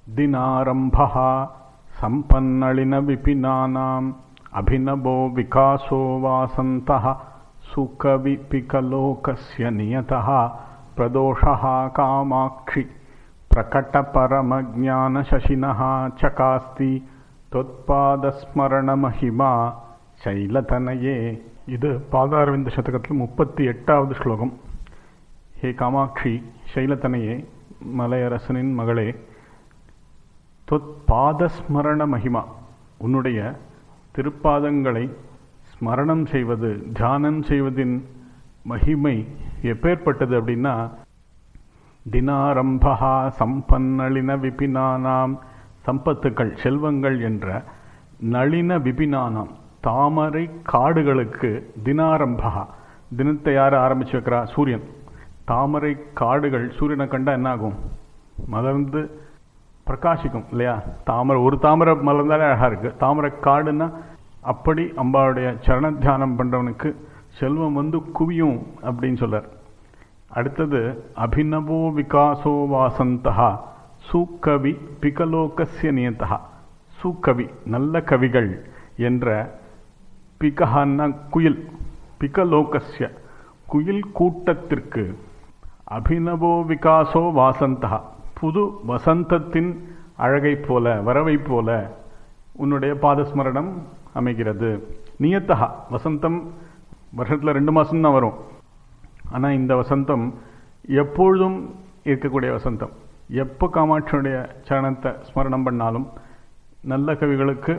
दिनारम्भः सम्पन्नलिनविपिनानाम् अभिनवो विकासो वासन्तः सुकविपिकलोकस्य नियतः प्रदोषः कामाक्षि प्रकटपरमज्ञानशशिनः चकास्ति தொத்பாதஸ்மரணமஹிமா சைலதனையே இது பாதாரவிந்த சதகத்தில் முப்பத்தி எட்டாவது ஸ்லோகம் ஹே காமாட்சி சைலதனையே மலையரசனின் மகளே தொத்பாதஸ்மரண மகிமா உன்னுடைய திருப்பாதங்களை ஸ்மரணம் செய்வது தியானம் செய்வதின் மகிமை எப்பேற்பட்டது அப்படின்னா தினாரம்பா சம்பன்னளின விபினானாம் சம்பத்துக்கள் செல்வங்கள் என்ற நளின விபினானாம் தாமரை காடுகளுக்கு தினாரம்பா தினத்தை யார் ஆரம்பிச்சு வைக்கிறா சூரியன் தாமரை காடுகள் சூரியனை கண்டா என்ன ஆகும் மலர்ந்து பிரகாசிக்கும் இல்லையா தாமரை ஒரு தாமரை மலர்ந்தாலே அழகா இருக்கு தாமரை காடுன்னா அப்படி அம்பாவுடைய சரண தியானம் பண்றவனுக்கு செல்வம் வந்து குவியும் அப்படின்னு சொல்றார் அடுத்தது அபிநவோ விகாசோ வாசந்தா சூக்கவி பிகலோகசிய நியந்தா சூக்கவி நல்ல கவிகள் என்ற பிகஹன்னா குயில் பிகலோகசிய குயில் கூட்டத்திற்கு அபிநவோ விகாசோ வாசந்தா புது வசந்தத்தின் அழகை போல வரவை போல உன்னுடைய பாதஸ்மரணம் அமைகிறது நியத்தகா வசந்தம் வருஷத்தில் ரெண்டு மாதம் தான் வரும் ஆனால் இந்த வசந்தம் எப்பொழுதும் இருக்கக்கூடிய வசந்தம் எப்போ காமாட்சியுடைய சரணத்தை ஸ்மரணம் பண்ணாலும் நல்ல கவிகளுக்கு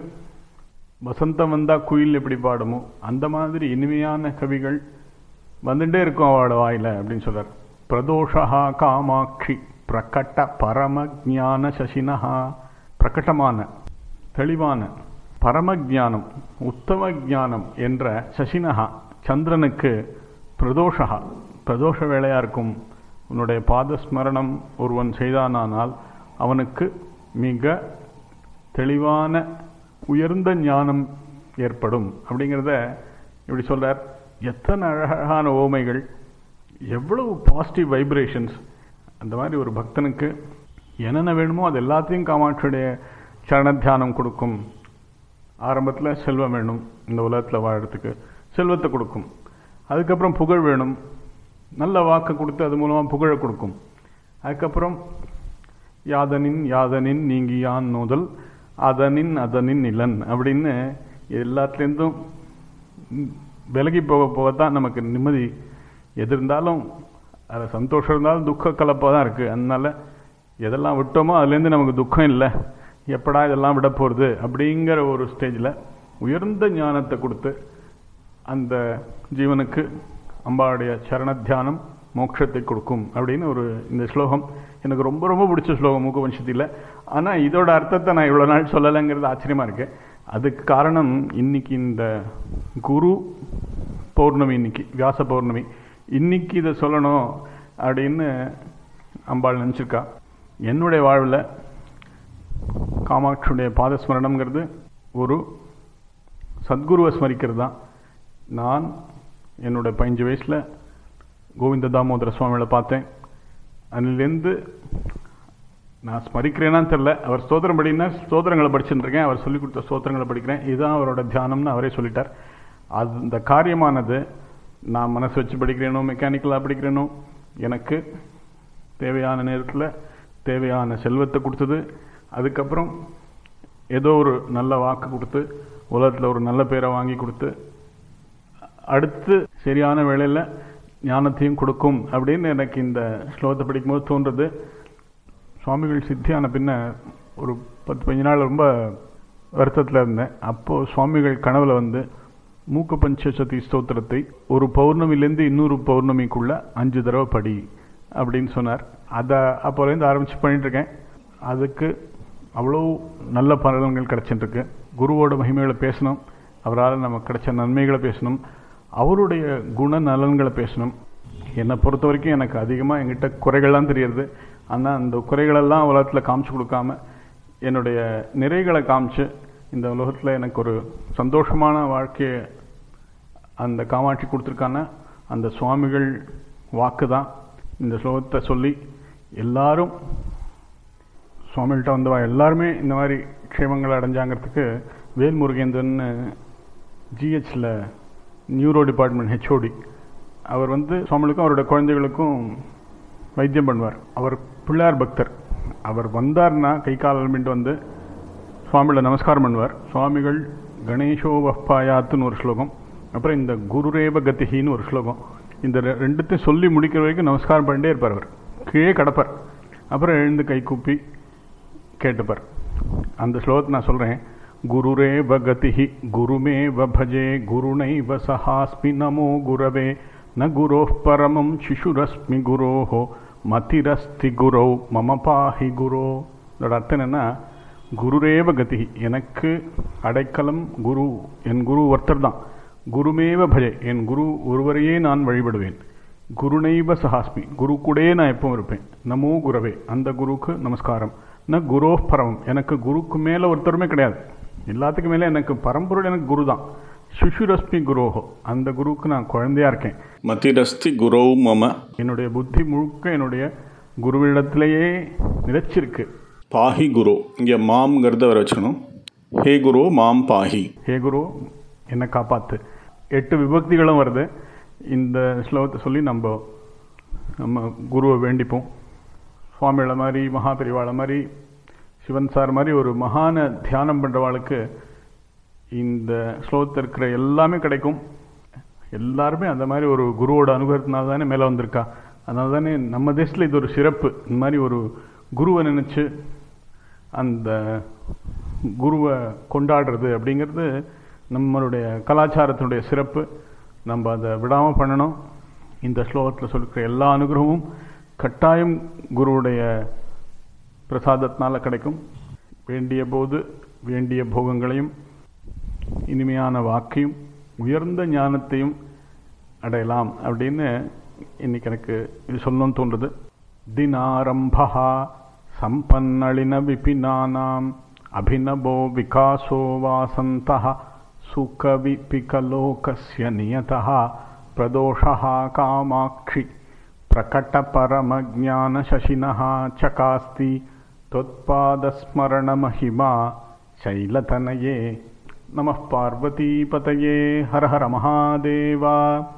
வசந்தம் வந்தால் குயில் எப்படி பாடுமோ அந்த மாதிரி இனிமையான கவிகள் வந்துட்டே இருக்கும் அவளோட வாயில அப்படின்னு சொல்றார் பிரதோஷா காமாட்சி பிரகட்ட பரம ஜான சசினஹா பிரகட்டமான தெளிவான பரம ஜானம் உத்தம ஜானம் என்ற சசினஹா சந்திரனுக்கு பிரதோஷா பிரதோஷ வேலையா இருக்கும் உன்னுடைய பாதஸ்மரணம் ஒருவன் செய்தானானால் அவனுக்கு மிக தெளிவான உயர்ந்த ஞானம் ஏற்படும் அப்படிங்கிறத இப்படி சொல்றார் எத்தனை அழகான ஓமைகள் எவ்வளவு பாசிட்டிவ் வைப்ரேஷன்ஸ் அந்த மாதிரி ஒரு பக்தனுக்கு என்னென்ன வேணுமோ அது எல்லாத்தையும் காமாட்சியுடைய சரண தியானம் கொடுக்கும் ஆரம்பத்தில் செல்வம் வேணும் இந்த உலகத்தில் வாழறதுக்கு செல்வத்தை கொடுக்கும் அதுக்கப்புறம் புகழ் வேணும் நல்ல வாக்கு கொடுத்து அது மூலமாக புகழை கொடுக்கும் அதுக்கப்புறம் யாதனின் யாதனின் நீங்கியான் நோதல் அதனின் அதனின் நிலன் அப்படின்னு எல்லாத்துலேருந்தும் விலகி போக போக தான் நமக்கு நிம்மதி எது இருந்தாலும் அதில் சந்தோஷம் இருந்தாலும் துக்க கலப்பாக தான் இருக்குது அதனால எதெல்லாம் விட்டோமோ அதுலேருந்து நமக்கு துக்கம் இல்லை எப்படா இதெல்லாம் விட போகிறது அப்படிங்கிற ஒரு ஸ்டேஜில் உயர்ந்த ஞானத்தை கொடுத்து அந்த ஜீவனுக்கு அம்பாவுடைய சரண தியானம் மோட்சத்தை கொடுக்கும் அப்படின்னு ஒரு இந்த ஸ்லோகம் எனக்கு ரொம்ப ரொம்ப பிடிச்ச ஸ்லோகம் மூக்க வம்சத்தில் ஆனால் இதோட அர்த்தத்தை நான் இவ்வளோ நாள் சொல்லலைங்கிறது ஆச்சரியமாக இருக்கு அதுக்கு காரணம் இன்னைக்கு இந்த குரு பௌர்ணமி இன்னைக்கு வியாச பௌர்ணமி இன்னைக்கு இதை சொல்லணும் அப்படின்னு அம்பாள் நினச்சிருக்கா என்னுடைய வாழ்வில் காமாட்சியுடைய பாதஸ்மரணம்ங்கிறது ஒரு சத்குருவை ஸ்மரிக்கிறது தான் நான் என்னோட பதினஞ்சு வயசில் கோவிந்த தாமோதர சுவாமிகளை பார்த்தேன் அதிலேருந்து நான் ஸ்மரிக்கிறேனான்னு தெரில அவர் ஸ்தோத்திரம் படினா ஸ்தோத்திரங்களை படிச்சுட்டு இருக்கேன் அவர் சொல்லிக் கொடுத்த ஸ்தோத்திரங்களை படிக்கிறேன் இதுதான் அவரோட தியானம்னு அவரே சொல்லிட்டார் அது இந்த காரியமானது நான் மனசு வச்சு படிக்கிறேனோ மெக்கானிக்கலாக படிக்கிறேனோ எனக்கு தேவையான நேரத்தில் தேவையான செல்வத்தை கொடுத்தது அதுக்கப்புறம் ஏதோ ஒரு நல்ல வாக்கு கொடுத்து உலகத்தில் ஒரு நல்ல பேரை வாங்கி கொடுத்து அடுத்து சரியான வேளையில் ஞானத்தையும் கொடுக்கும் அப்படின்னு எனக்கு இந்த ஸ்லோகத்தை படிக்கும்போது தோன்றது சுவாமிகள் சித்தியான பின்ன ஒரு பத்து பதினஞ்சு நாள் ரொம்ப வருத்தத்தில் இருந்தேன் அப்போது சுவாமிகள் கனவுல வந்து மூக்க பஞ்சசதி ஸ்தோத்திரத்தை ஒரு பௌர்ணமிலேருந்து இன்னொரு பௌர்ணமிக்குள்ள அஞ்சு தடவை படி அப்படின்னு சொன்னார் அதை அப்போலேருந்து ஆரம்பித்து பண்ணிட்டுருக்கேன் அதுக்கு அவ்வளோ நல்ல பலன்கள் கிடச்சிட்டுருக்கு குருவோட மகிமைகளை பேசணும் அவரால் நமக்கு கிடைச்ச நன்மைகளை பேசணும் அவருடைய குண நலன்களை பேசணும் என்னை பொறுத்த வரைக்கும் எனக்கு அதிகமாக எங்கிட்ட குறைகள்லாம் தெரியுது ஆனால் அந்த குறைகளெல்லாம் உலகத்தில் காமிச்சு கொடுக்காம என்னுடைய நிறைகளை காமிச்சு இந்த உலகத்தில் எனக்கு ஒரு சந்தோஷமான வாழ்க்கையை அந்த காமாட்சி கொடுத்துருக்கான அந்த சுவாமிகள் வாக்கு தான் இந்த ஸ்லோகத்தை சொல்லி எல்லாரும் சுவாமிகிட்ட வந்தவா எல்லாருமே இந்த மாதிரி க்ஷேமங்களை அடைஞ்சாங்கிறதுக்கு வேல்முருகேந்திரன் ஜிஹெச்சில் நியூரோ டிபார்ட்மெண்ட் ஹெச்ஓடி அவர் வந்து சுவாமிகளுக்கும் அவரோட குழந்தைகளுக்கும் வைத்தியம் பண்ணுவார் அவர் பிள்ளையார் பக்தர் அவர் வந்தார்னா கை கால் அலம்பிட்டு வந்து சுவாமிகளை நமஸ்காரம் பண்ணுவார் சுவாமிகள் கணேஷோ வப்பாயாத்துன்னு ஒரு ஸ்லோகம் அப்புறம் இந்த குருரேவ கதிகின்னு ஒரு ஸ்லோகம் இந்த ரெ- ரெண்டுத்தையும் சொல்லி முடிக்கிற வரைக்கும் நமஸ்காரம் பண்ணிட்டே இருப்பார் அவர் கீழே கடப்பார் அப்புறம் எழுந்து கை கூப்பி கேட்டுப்பார் அந்த ஸ்லோகத்தை நான் சொல்கிறேன் குருரேவ கதிஹி குருமேவ பஜே குருணைவ சஹாஸ்மி நமோ குரவே ந குரோः பரமம் சிசுரஸ்மி குரோஹோ மதிரஸ்தி குரோ மம பாஹி குரோ இதோட அர்த்தம் என்னன்னா குருரேவ கதிஹி எனக்கு அடைக்கலம் குரு என் குரு ஒருத்தர் தான் குருமேவ பஜே என் குரு ஒருவரையே நான் வழிபடுவேன் குருணைவ சஹாஸ்மி குரு கூடயே நான் எப்பவும் இருப்பேன் நமோ குரவே அந்த குருவுக்கு நமஸ்காரம் ந குரோ பரமம் எனக்கு குருக்கு மேலே ஒருத்தருமே கிடையாது எல்லாத்துக்கும் மேலே எனக்கு பரம்பொருள் எனக்கு குரு தான் சுஷுரஸ்மி குரோஹோ அந்த குருவுக்கு நான் குழந்தையா இருக்கேன் மதிரஸ்தி குரௌ மம என்னுடைய புத்தி முழுக்க என்னுடைய குருவிடத்திலேயே நிலைச்சிருக்கு பாஹி குரு இங்கே மாம்ங்கிறத வர வச்சுக்கணும் ஹே குரு மாம் பாஹி ஹே குரு என்னை காப்பாத்து எட்டு விபக்திகளும் வருது இந்த ஸ்லோகத்தை சொல்லி நம்ம நம்ம குருவை வேண்டிப்போம் சுவாமிகளை மாதிரி மகா பெரிவாளை மாதிரி சிவன் சார் மாதிரி ஒரு மகான தியானம் பண்ணுறவாளுக்கு இந்த ஸ்லோகத்தில் இருக்கிற எல்லாமே கிடைக்கும் எல்லாருமே அந்த மாதிரி ஒரு குருவோட அனுகிரகத்தினால தானே மேலே வந்திருக்கா அதனால தானே நம்ம தேசத்தில் இது ஒரு சிறப்பு இந்த மாதிரி ஒரு குருவை நினச்சி அந்த குருவை கொண்டாடுறது அப்படிங்கிறது நம்மளுடைய கலாச்சாரத்தினுடைய சிறப்பு நம்ம அதை விடாமல் பண்ணணும் இந்த ஸ்லோகத்தில் சொல்லிக்கிற எல்லா அனுகிரகமும் கட்டாயம் குருவுடைய பிரசாதத்தினால கிடைக்கும் வேண்டிய போது வேண்டிய போகங்களையும் இனிமையான வாக்கையும் உயர்ந்த ஞானத்தையும் அடையலாம் அப்படின்னு இன்னைக்கு எனக்கு இது சொல்லணும்னு தோன்றுது தினாரம்பா சம்பன்னளின விபினானாம் அபிநவோ விகாசோ வாசந்தா சுகவிபிகலோகஸ்ய நியதः பிரதோஷः காமாक्षि प्रकटपरमज्ञानशशिनः चकास्ति त्वत्पादस्मरणमहिमा शैलतनये नमः पार्वतीपतये हर हर महादेवा